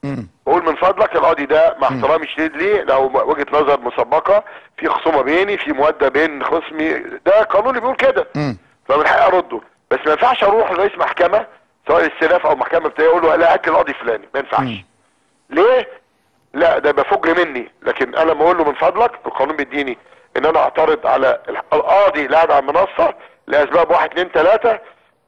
بقول من فضلك القاضي ده مع احترامي الشديد ليه لو وجهه نظر مسبقه في خصومه بيني في مواده بين خصمي ده قانوني بيقول كده فمن حقي ارده بس ما ينفعش اروح لرئيس محكمه سواء الاستئناف او محكمه بتاعي اقول له لا هات لي القاضي فلاني ما ينفعش ليه؟ لا ده يبقى فجر مني لكن انا لما اقول له من فضلك القانون بيديني ان انا اعترض على القاضي اللي قاعد على المنصه لاسباب واحد اتنين تلاته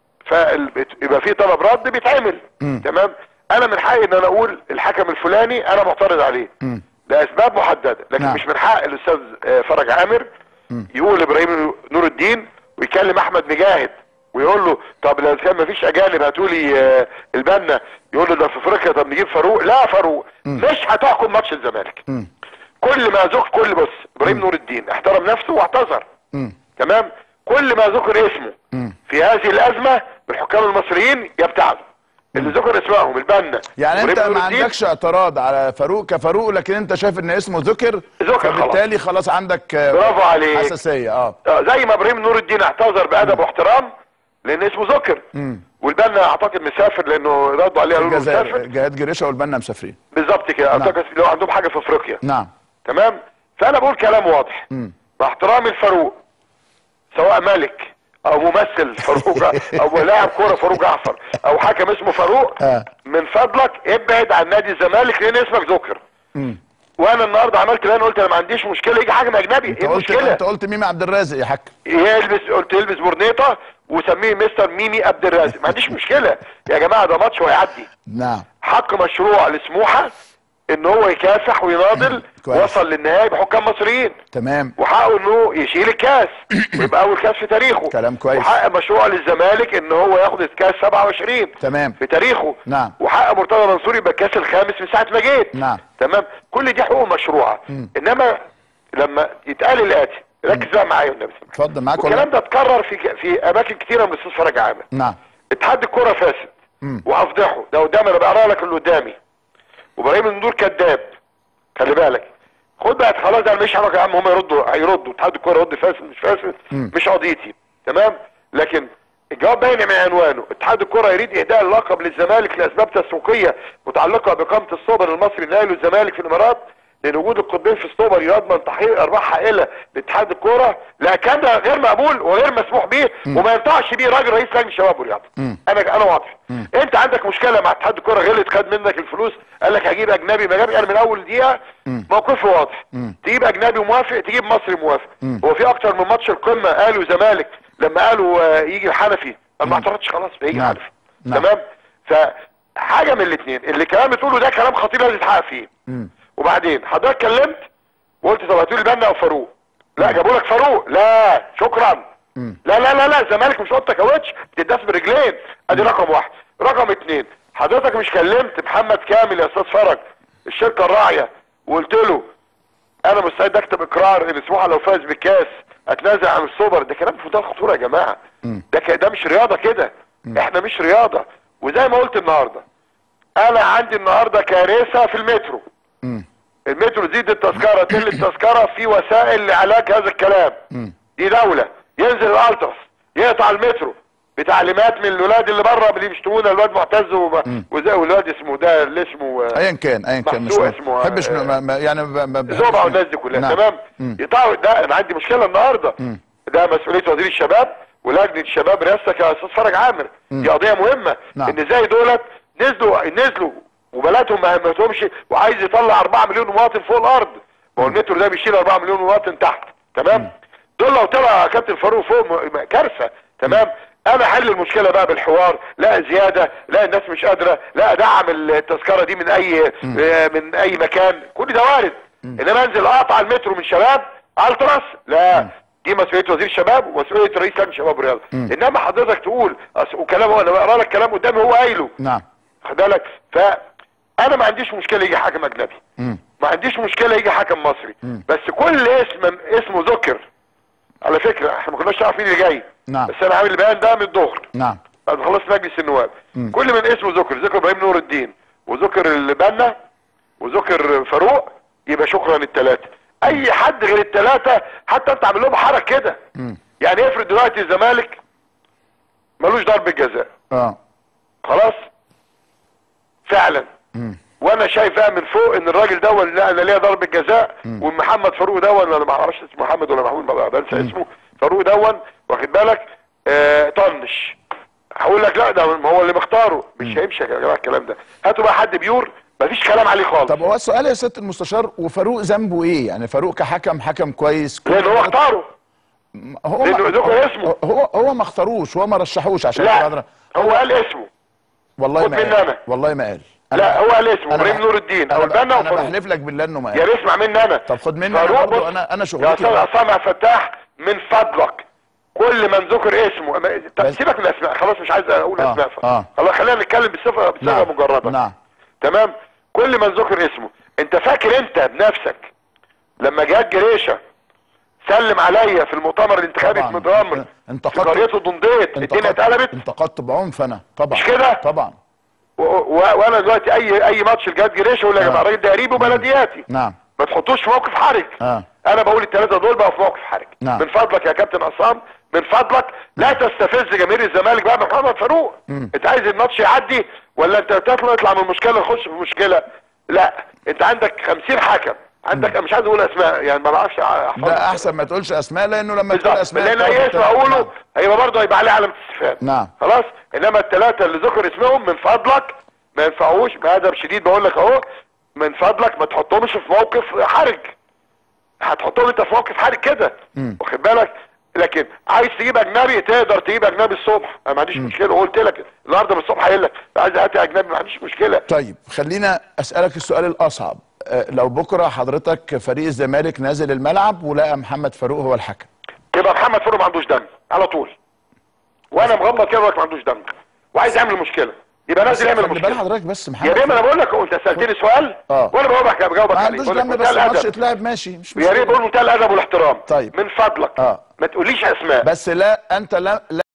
فيبقى في طلب رد بيتعمل تمام انا من حقي ان انا اقول الحكم الفلاني انا معترض عليه لاسباب محدده لكن نعم. مش من حق الاستاذ آه، فرج عامر يقول ابراهيم نور الدين ويكلم احمد مجاهد ويقول له طب لو كان مفيش اجانب هاتوا لي آه، البنا يقول له ده في افريقيا طب نجيب فاروق لا فاروق مش هتحكم ماتش الزمالك كل ما ذكر كل بص ابراهيم نور الدين احترم نفسه واعتذر تمام كل ما ذكر اسمه في هذه الازمه بالحكام المصريين يبتعدوا اللي ذكر اسمائهم البنا يعني انت وإبراهيم ما نور الدين، عندكش اعتراض على فاروق كفاروق لكن انت شايف ان اسمه ذكر ذكر فبالتالي خلاص عندك آه، برافو عليك. حساسيه اه آه، زي ما ابراهيم نور الدين اعتذر بادب واحترام لان اسمه ذكر والبنا اعتقد مسافر لانه ردوا عليه قالوا له الجزائر مسافر جهاد جريشه والبنا مسافرين بالظبط كده اعتقد لو عندهم حاجه في افريقيا نعم تمام فانا بقول كلام واضح مع احترامي الفاروق سواء ملك او ممثل فاروق او لاعب كوره فاروق جعفر او حكم اسمه فاروق آه. من فضلك ابعد عن نادي الزمالك لان اسمك ذكر وانا النهارده عملت بيان قلت انا ما عنديش مشكله يجي حاجه اجنبي انت ايه قلت المشكله انت قلت ميمي عبد الرازق يا حكم يلبس قلت يلبس برنيطه وسميه مستر ميمي عبد الرازق ما عنديش مشكله يا جماعه ده ماتش وهيعدي نعم حق مشروع لسموحه ان هو يكافح ويناضل كويس. وصل للنهائي بحكام مصريين تمام وحقه انه يشيل الكاس ويبقى اول كاس في تاريخه كلام كويس. وحق مشروع للزمالك ان هو ياخد الكاس 27 تمام. في تاريخه نعم. وحق مرتضى منصور يبقى الكاس الخامس من ساعه ما جيت نعم. تمام كل دي حقوق مشروعه انما لما يتقال الاتي ركز بقى معايا والنبي اتفضل معاك والكلام والله ده اتكرر في في اماكن كتيره من الاستاذ فرج عامر نعم اتحاد الكرة فاسد وافضحه ده قدامي انا بقرا لك اللي قدامي وابراهيم النور كذاب خلي بالك خد بقى خلاص ده أنا مش عارف يا عم هم يردوا هيردوا اتحاد الكرة يرد فاسد مش فاسد مش قضيتي تمام لكن الجواب باين من عنوانه اتحاد الكرة يريد اهداء اللقب للزمالك لاسباب تسويقيه متعلقه باقامه السوبر المصري النهائي للزمالك في الامارات لان وجود القطبين في السوبر يضمن تحقيق ارباح هائله لاتحاد الكوره لا كان ده غير مقبول وغير مسموح به وما ينفعش بيه راجل رئيس لجنه الشباب والرياضه انا انا واضح انت عندك مشكله مع اتحاد الكوره غلط خد منك الفلوس قال لك هجيب اجنبي ما جابش انا من اول دقيقه موقفي واضح تجيب اجنبي موافق تجيب مصري موافق هو في اكتر من ماتش القمه قالوا زمالك لما قالوا آه، يجي الحنفي انا ما اعترضتش خلاص بيجي نعم. الحنفي نعم. تمام فحاجه من الاثنين اللي كلام بتقوله ده كلام خطير لازم يتحقق فيه وبعدين حضرتك كلمت وقلت طب هاتوا لي بنا او فاروق لا جابوا لك فاروق لا شكرا لا لا لا لا الزمالك مش اوضه كاوتش بتداس برجلين ادي رقم واحد رقم اتنين حضرتك مش كلمت محمد كامل يا استاذ فرج الشركه الراعيه وقلت له انا مستعد اكتب اقرار ان سموحه لو فاز بالكاس اتنازل عن السوبر ده كلام في منتهى الخطوره يا جماعه ده ك- ده مش رياضه كده احنا مش رياضه وزي ما قلت النهارده انا عندي النهارده كارثه في المترو المترو زيد التذكره تقل التذكره في وسائل لعلاج هذا الكلام دي دوله ينزل الالتراس يقطع المترو بتعليمات من الولاد اللي بره اللي بيشتمونا الواد معتز وب- وزي والواد اسمه ده اللي اسمه آه، ايا كان ايا كان مش محسوق مهم. اسمه، بحبش آه، ما- ما- يعني ما- ما- بحبش- زوبع والناس دي كلها نعم. تمام يقطعوا ده انا عندي مشكله النهارده ده مسؤوليه وزير الشباب ولجنه الشباب رئاستك يا استاذ فرج عامر دي قضيه مهمه نعم. ان ازاي دولت نزلوا نزلوا وبلدهم ما همتهمش وعايز يطلع 4 مليون مواطن فوق الارض ما هو المترو ده بيشيل 4 مليون مواطن تحت تمام دول لو طلع كابتن فاروق فوق م- م- كارثه تمام انا حل المشكله بقى بالحوار لا زياده لا الناس مش قادره لا دعم التذكره دي من اي آه، من اي مكان كل ده وارد انما انزل اقطع المترو من شباب التراس لا دي مسؤوليه وزير الشباب ومسؤوليه رئيس لجنه الشباب والرياضه انما حضرتك تقول أص- وكلامه انا بقرا لك كلام قدامي هو قايله نعم خد بالك فانا ما عنديش مشكله يجي حكم اجنبي ما عنديش مشكله يجي حكم مصري بس كل اسم اسمه ذكر على فكره احنا ما كناش عارفين اللي جاي نعم. بس انا عامل البيان ده من الظهر نعم بعد ما خلصت مجلس النواب كل من اسمه ذكر ذكر ابراهيم نور الدين وذكر البنا وذكر فاروق يبقى شكرا الثلاثه اي حد غير الثلاثه حتى انت عامل لهم حركه كده يعني افرض دلوقتي الزمالك ملوش ضربه جزاء اه خلاص فعلا وانا انا شايف بقى من فوق ان الراجل ده لا انا ليا ضربه جزاء ومحمد فاروق دون انا ما اعرفش اسمه محمد ولا محمود بقى بنسى اسمه فاروق دون واخد بالك آه طنش هقول لك لا ده ما هو اللي مختاره مش هيمشي يا جماعه الكلام ده هاتوا بقى حد بيور مفيش كلام عليه خالص طب هو السؤال يا سياده المستشار وفاروق ذنبه ايه يعني فاروق كحكم حكم كويس لان هو اختاره هو لأنه ما ذكر اسمه. هو هو ما اختاروش هو ما رشحوش عشان لا كده هو قال اسمه والله خد ما مني قال أنا. والله ما قال لا هو قال اسمه أنا ابراهيم بح- نور الدين انا, والبنا أنا وفاروق بحلف لك بالله انه ما يا قال اسمع مني انا طب خد مني فاروق أنا برضو، بص، أنا- أنا يا شغلتي استاذ بقى. عصام عبد الفتاح من فضلك كل من ذكر اسمه أما- طب بس- سيبك من الاسماء خلاص مش عايز اقول آه، اسماء آه. خلاص خلينا نتكلم بالصفه بصفه نعم مجرده نعم تمام كل من ذكر اسمه انت فاكر انت بنفسك لما جهاد جريشه سلم عليا في المؤتمر الانتخابي طبعاً. في مدرمر في انتقدت- قريته دنديت الدنيا انتقدت اتقلبت انتقدت بعنف انا طبعا مش كده؟ طبعا و- و- وانا دلوقتي اي اي ماتش لجهاد جريشه يقول لك يا آه. جماعه الراجل ده قريب وبلدياتي نعم ما تحطوش في موقف حرج آه. انا بقول الثلاثه دول بقوا في موقف حرج نعم. من فضلك يا كابتن عصام من فضلك لا تستفز جماهير الزمالك بقى محمد فاروق انت عايز الماتش يعدي ولا انت تطلع يطلع من المشكله نخش في مشكله لا انت عندك 50 حكم عندك مش عايز اقول اسماء يعني ما بعرفش احفظ ده احسن ما تقولش اسماء لانه لما تقول بالظبط اسماء لان تقعد اي اسم تتكلم. اقوله نعم. هيبقى برضه هيبقى عليه علامه استفهام نعم. خلاص انما الثلاثه اللي ذكر اسمهم من فضلك ما ينفعوش بادب شديد بقول لك اهو من فضلك ما تحطهمش في موقف حرج هتحطهم انت في موقف حرج كده واخد بالك لكن عايز تجيب اجنبي تقدر تجيب اجنبي الصبح انا ما عنديش مشكله وقلت لك النهارده من الصبح قايل لك عايز هات اجنبي ما عنديش مشكله طيب خلينا اسالك السؤال الاصعب أه، لو بكره حضرتك فريق الزمالك نازل الملعب ولقى محمد فاروق هو الحكم يبقى محمد فاروق ما عندوش دم على طول وانا مغمض كده بقولك ما عندوش دم وعايز يعمل مشكله يبقى بس نازل يعمل خلي بال مشكله حضرتك بس يا محمد بيه ما انا فاروق بقول لك هو انت سالتني سؤال آه. وانا بجاوبك بجاوبك ما عليه عندوش بقول لك دم بس بمنتهى الماتش الادب اتلعب ماشي مش يا ريت مشكله بقول منتهى الادب والاحترام طيب. من فضلك آه. ما تقوليش اسماء بس لا انت لا